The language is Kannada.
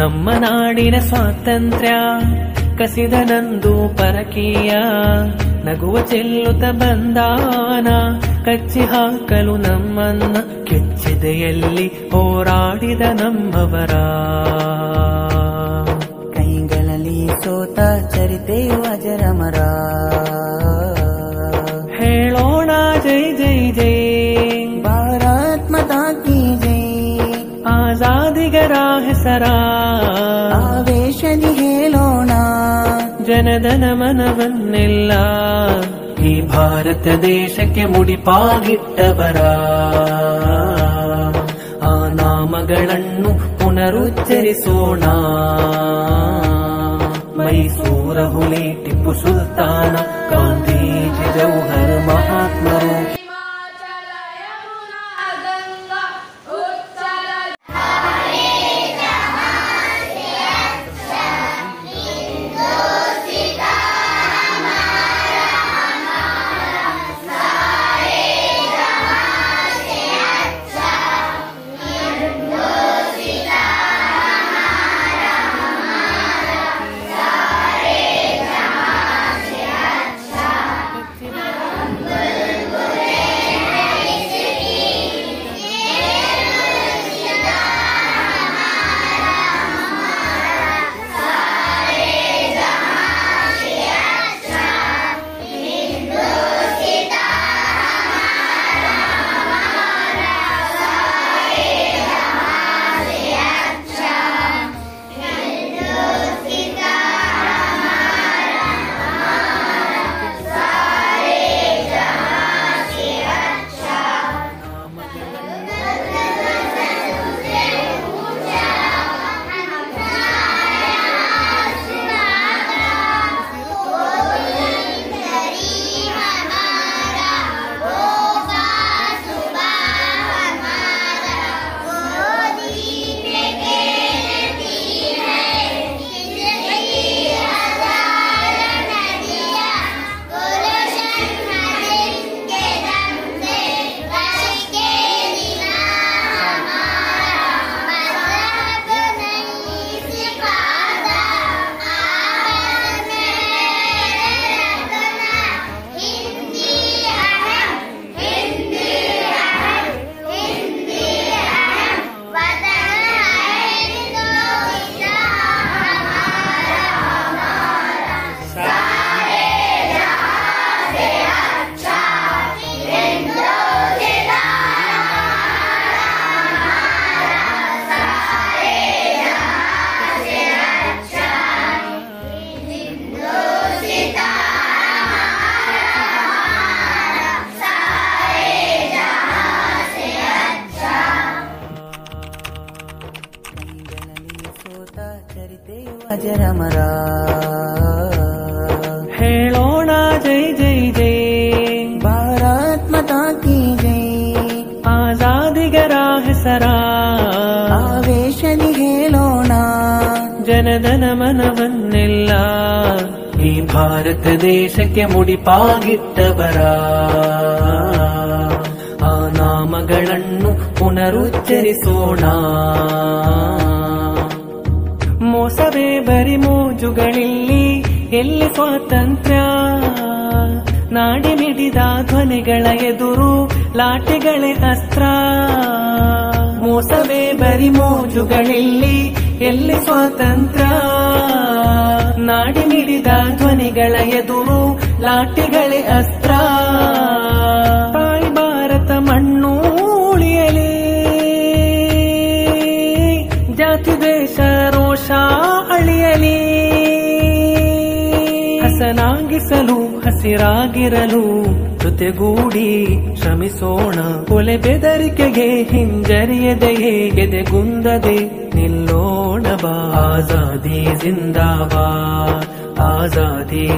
ನಮ್ಮ ನಾಡಿನ ಸ್ವಾತಂತ್ರ್ಯ ಕಸಿದ ನಂದು ಪರಕೀಯ ನಗುವ ಚೆಲ್ಲುತ್ತ ಬಂದಾನ ಕಚ್ಚಿ ಹಾಕಲು ನಮ್ಮನ್ನ ಕೆಚ್ಚಿದೆಯಲ್ಲಿ ಹೋರಾಡಿದ ನಮ್ಮವರ ಕೈಗಳಲ್ಲಿ ಸೋತ ಚರಿತೆಯು ಅಜರಮರ ಹೇಳೋಣ ಜೈ ಜೈ ಜೈ ಭಾರತ್ ಮಾತಾ ಕಿ ಜೈ ಆಜಾದಿಗರ ಹೆಸರ ಆವೇಶದಿ ಹೇಳೋಣ ಜನದನ ಮನವನ್ನೆಲ್ಲ ಈ ಭಾರತ ದೇಶಕ್ಕೆ ಮುಡಿಪಾಗಿಟ್ಟವರ ಆ ನಾಮಗಳನ್ನು ಪುನರುಚ್ಚರಿಸೋಣ ಮೈಸೂರ ಹುಲಿ ಟಿಪ್ಪು ಸುಲ್ತಾನ ಗಾಂಧೀಜಿ ಜೌಹರ್ ಮಹಾತ್ಮರು ಹಿಮಾಚಲ ಯಮುನಾ ಗಂಗಾ ಉಚ್ಚಲ ಕೈಗಳಲ್ಲಿ ಸೋತ ಚರಿತೆಯು ಅಜರಮರ ಹೇಳೋಣ ಜೈ ಜೈ ಜೈ ಭಾರತ್ ಮಾತಾ ಕಿ ಜೈ ಆಜಾದಿಗರ ಹೆಸರ ಆವೇಶದಿ ಹೇಳೋಣ ಜನದನ ಮನವನ್ನೆಲ್ಲ ಈ ಭಾರತ ದೇಶಕ್ಕೆ ಮುಡಿಪಾಗಿಟ್ಟವರ ಆ ನಾಮಗಳನ್ನು ಪುನರುಚ್ಚರಿಸೋಣ ಮೋಸವೇ ಬರಿ ಮೋಜುಗಳಿಲ್ಲಿ ಎಲ್ಲಿ ಸ್ವಾತಂತ್ರ್ಯ ನಾಡಿ ಮಿಡಿದ ಧ್ವನಿಗಳ ಎದುರು ಲಾಠಿಗಳೇ ಅಸ್ತ್ರ ಮೋಸವೇ ಬರಿ ಮೋಜುಗಳಿಲ್ಲಿ ಎಲ್ಲಿ ಸ್ವಾತಂತ್ರ್ಯ ನಾಡಿ ಮಿಡಿದ ಧ್ವನಿಗಳ ಎದುರು ಲಾಠಿಗಳೇ ಅಸ್ತ್ರ ತಾಯಿ ಭಾರತ ಮಣ್ಣು ಉಳಿಯಲಿ ಜಾತಿ ದೇಶ ರೋಷ ಅಳಿಯಲಿ ಹಸನಾಗಿಸಲು ಹಸಿರಾಗಿರಲು ಜೊತೆಗೂಡಿ ಶ್ರಮಿಸೋಣ ಕೊಲೆ ಬೆದರಿಕೆಗೆ ಹಿಂಜರಿಯದೆಯೇ ಎದೆಗುಂದದೆ ನಿಲ್ಲೋಣ ಬಾ ಆಜಾದಿ ಜಿಂದಾಬಾದ್ ಆಜಾದಿ